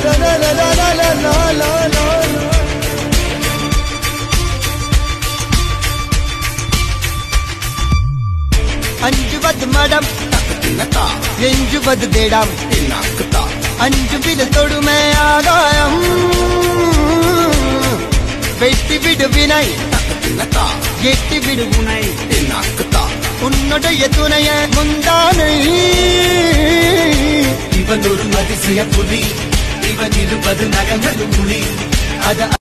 അഞ്ചുപത് മടം എഞ്ചുപത് തേടാം അഞ്ചു വില തൊടുമേ ആദായം വെട്ടി വിടു വിനൈ எட்டி விடு உனை உன்னுடைய துணைய முந்தானை இவன் ஒரு அதிசய புலி இவன் இருபது நகங்களும் புலி அது